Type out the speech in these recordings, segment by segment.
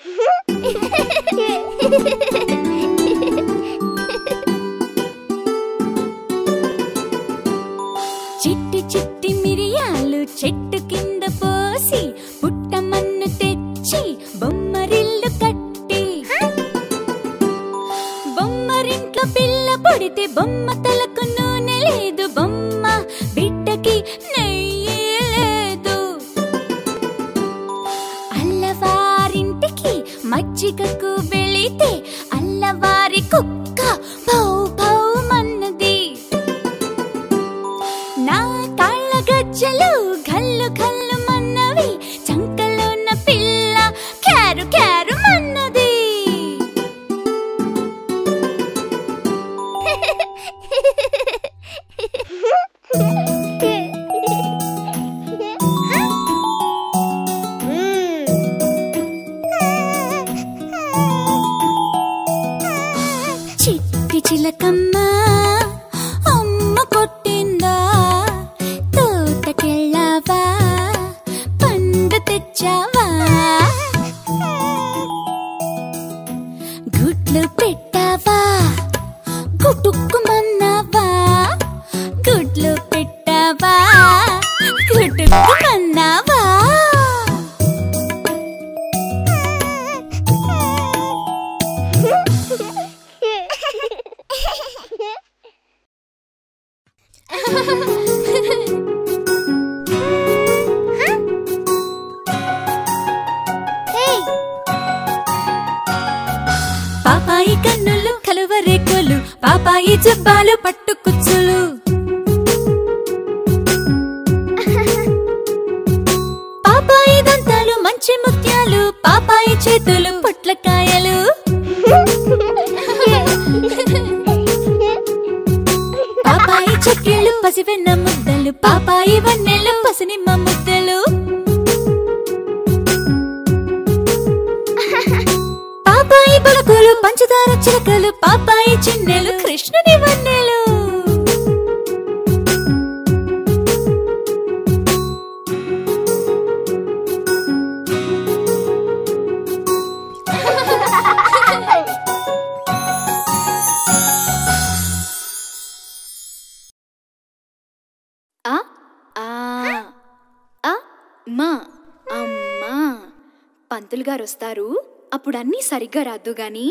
చిట్టి చిట్టి మిరియాలు చెట్టు కింద పోసి పుట్టమన్ను తెచ్చి బొమ్మరిల్లు కట్టి బొమ్మరింట్లో పిల్ల పొడితే బొమ్మ తలకు నూనె లేదు బొమ్మ బిడ్డకి నెయ్యి లేదు అల్లవారింటికి మజ్జిగకు వెళితే అల్లవారి కుక్క పౌ పౌ మన్నది నా కాళ్ళ గజ్జలు గల్లు గల్లు మన్నవి చంకలోన పిల్ల క్యారు క్యారు మన్నది చిట్టి చిలకమ్మ అమ్మ కొట్టిందా తోటకెళ్ళావా పండు తెచ్చావా గుడ్లు పెట్టావా గుటుక్కుమన్నావా గుడ్లు పెట్టావా గుటుక్కుమన్నావా పాపాయి కన్నులు కలువరేకులు పాపాయి జబ్బాలు పట్టుకుచ్చులు పాపాయి దంతాలు మంచి ముత్యాలు పాపాయి చేతులు పొట్లకాయలు పాపాయి చెక్కిళ్ళు పసివెన్న ముద్దలు పాపాయి వన్నెలు పసినిమ్మ ముద్దలు పాపాయి పలుకులు పంచదార చిలకలు పాపాయి చిన్నెలు కృష్ణుని వన్నెలు ఆ ఆ ఆ మా అమ్మా పంతులు గారు వస్తారు అప్పుడు అన్నీ సరిగ్గా రాదు గాని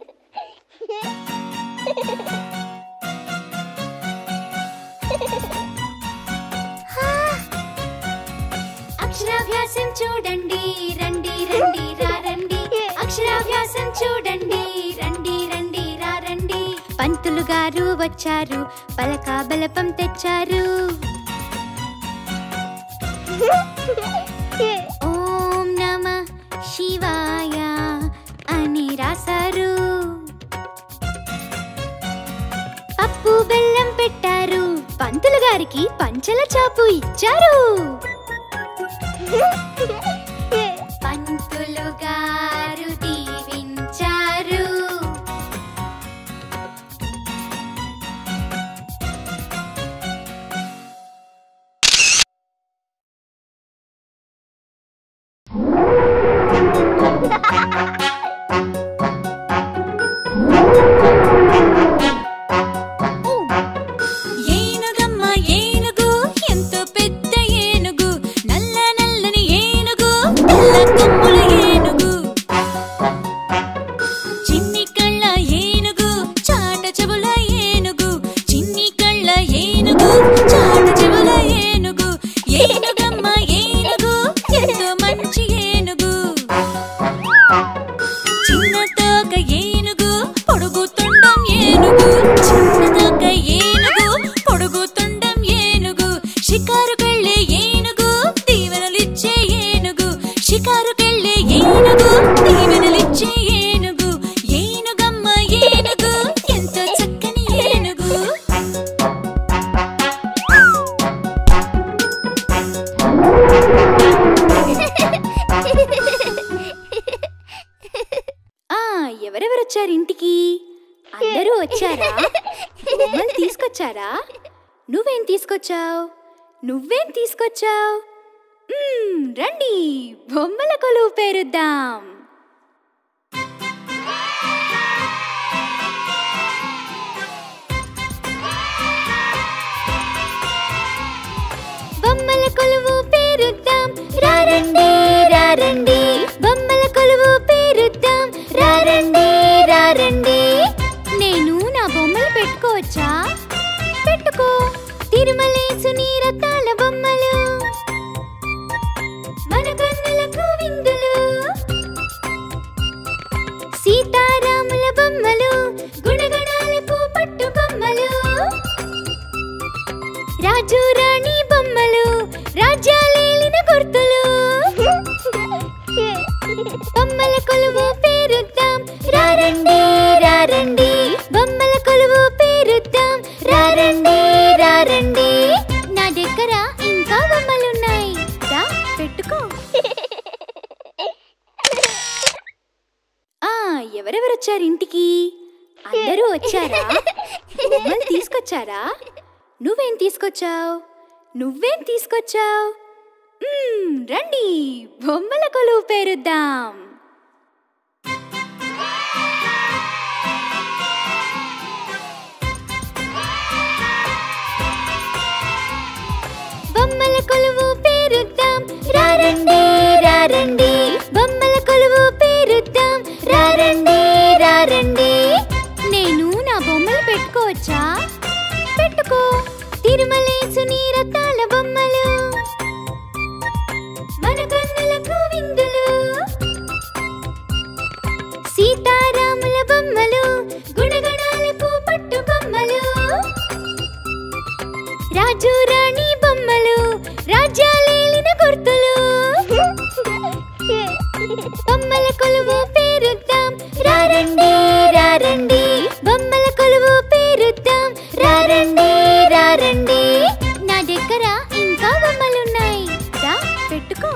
అక్షరాభ్యాసం చూడండి రండి రండి రా రండి అక్షరాభ్యాసం చూడండి రండి రండి రా రండి పంతులు గారు వచ్చారు పలక బలపం తెచ్చారు ఓం నమ శివాయ అని రాశారు పప్పు బెల్లం పెట్టారు పంతులు గారికి పంచల చాపు ఇచ్చారు పంతులు గారు దీవించారు ఏనుగమ్మ ఏనుగు ఎంతో పెద్ద ఏనుగు నల్ల నల్లని ఏనుగు తెల్ల కొమ్ముల ఏనుగు చిన్ని కళ్ళ ఏనుగు చాట చెవుల ఏనుగు చిన్ని కళ్ళ ఏనుగు చాట చెవుల ఏనుగు ఏనుగమ్మ ఏనుగు ఎంతో మంచి ఏనుగు చిన్న తోక ఏనుగు పొడుగు తొండం ఏనుగు చిన్న తోక ఏనుగు పొడుగు తొండం ఏనుగు షికారుకెళ్ళే ఏనుగు దీవెనలిచ్చే ఏనుగు షికారుకెళ్ళే ఏనుగు దీవెనలిచ్చే ఏనుగు ఏనుగమ్మ ఏనుగు ఎంతో చక్కని ఏనుగు ఆ ఎవరెవరు వచ్చారు ఇంటికి అందరూ వచ్చారా బొమ్మలు తీసుకొచ్చారా నువ్వేం తీసుకొచ్చావు నువ్వేం తీసుకొచ్చావు రండి బొమ్మల కొలువు పేరుద్దాం రారండి రారండి బొమ్మల కొలువు పేరుద్దాం రారండి రారండి నేను నా బొమ్మలు పెట్టుకోవచ్చా పెట్టుకో తిరుమలేసుని రత్నాల బొమ్మలు మన కన్నులకు విందులు సీతారాముల బొమ్మలు గుణగణాలకు పట్టు బొమ్మలు రాజు రాణి బొమ్మలు రాజ్యాలేలిన గుర్తులు బొమ్మల కొలువు పేరుద్దాం రారండి రారండి బొమ్మల కొలువు పేరుద్దాం రారండి రారండి నా దగ్గర ఇంకా బొమ్మలున్నాయి రా పెట్టుకో ఆ ఎవరెవరు వచ్చారు ఇంటికి అందరూ వచ్చారా బొమ్మలు తీసుకొచ్చారా నువ్వేం తీసుకొచ్చావు నువ్వేం తీసుకొచ్చావు మ్మ్, రండి బొమ్మల కొలువు పేరుద్దాం బొమ్మల కొలువు పేరుద్దాం రారండి రారండి బొమ్మల కొలువు పేరుద్దాం రారండి రారండి నేను నా బొమ్మలు పెట్టుకోవచ్చా పెట్టుకో తిరుమలేసుని రత్నాల బొమ్మలు మన కన్నులకు విందులు సీతారాముల బొమ్మలు గుణగణాలకు పట్టు బొమ్మలు రాజు రాణి బొమ్మలు రాజ్యాలేలిన గుర్తులు బొమ్మల కొలువు పేరుద్దాం రారండి రారండి బొమ్మల కొలువు పేరుద్దాం రారండి రారండి నా దగ్గర ఇంకా బొమ్మలున్నాయి రా పెట్టుకో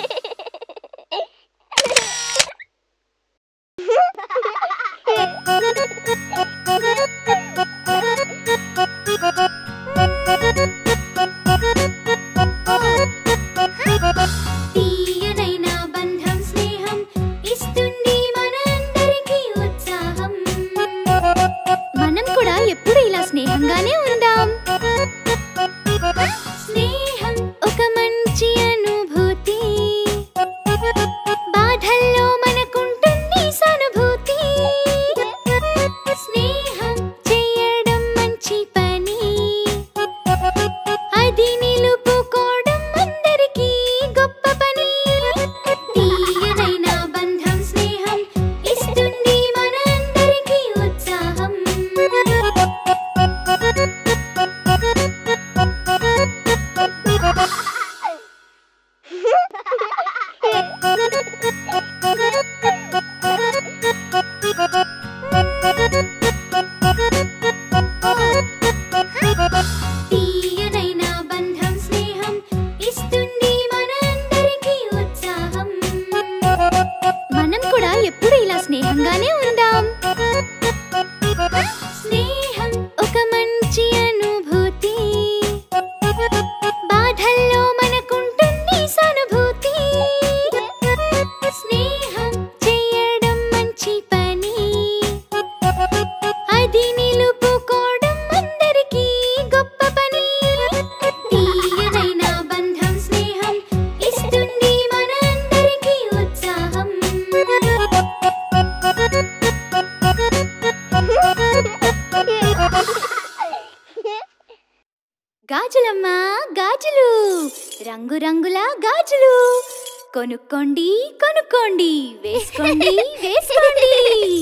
తీయనైన బంధం స్నేహం ఇస్తుంది మనందరికీ ఉత్సాహం మనం కూడా ఎప్పుడు ఇలా స్నేహంగానే ఉందాం స్నేహం ఒక మంచి అనుభూతి బాధల్లో మనకుంటుంది సానుభూతి స్నేహం చేయడం మంచి పని అది నిలుపుకోవడం అందరికీ గొప్ప పని తీయనైన బంధం స్నేహం ఇస్తుంది మనందరికీ ఉత్సాహం తీయనైన బంధం స్నేహం ఇస్తుంది మనందరికీ ఉత్సాహం మనం కూడా ఎప్పుడు ఇలా స్నేహంగానే ఉందాం స్నేహం ఒక మంచి అనుభూతి బాధల్లో మనకుంటుంది సానుభూతి స్నేహం చేయడం మంచి పని అది నిలుపుకోవడం అందరికీ గొప్ప పని తీయనైన బంధం స్నేహం ఇస్తుంది మనందరికీ ఉత్సాహం గాజులమ్మా గాజులు రంగు రంగుల గాజులు కొనుక్కోండి కొనుక్కోండి వేసుకోండి వేసుకోండి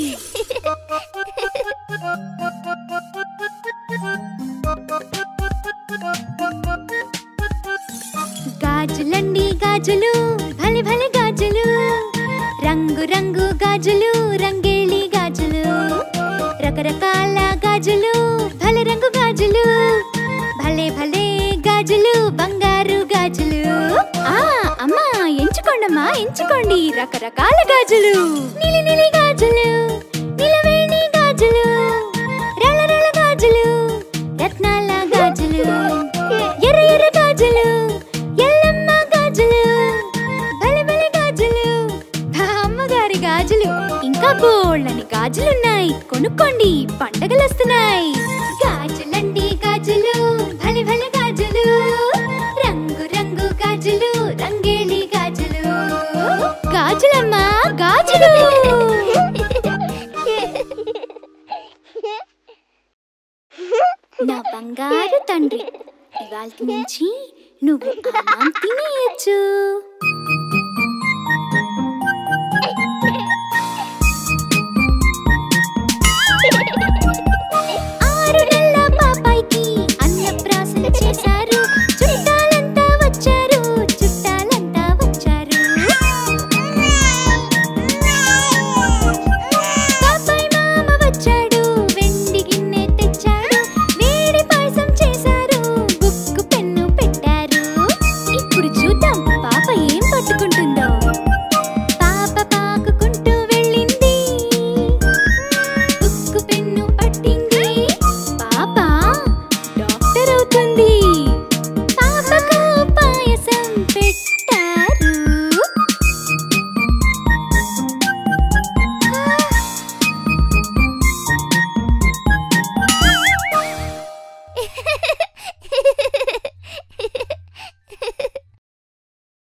గాజులండి గాజులు భలే భలే గాజులు రంగు రంగు గాజులు రంగేళి గాజులు రకరకాల గాజులు భలే రంగు గాజులు భలే భలే గాజులు బంగారు గాజులు ఆ అమ్మా ఎంచుకోండమ్మా ఎంచుకోండి రకరకాల గాజులు నీలి నీలి గాజులు నిలవేణి గాజులు రళ రళ గాజులు రత్నాల గాజులు ఎర్ర ఎర్ర గాజులు ఎల్లమ్మ గాజులు భలే భలే గాజులు అమ్మగారి గాజులు ఇంకా బోళ్ళని గాజులున్నాయి కొనుక్కోండి పండగలు వస్తున్నాయి గాజులండి గాజులు భలే భలే గాజులు రంగు రంగు గాజులు రంగేళి గాజులు ఇవాల్టి నుంచి నువ్వు అన్నం తినేయచ్చు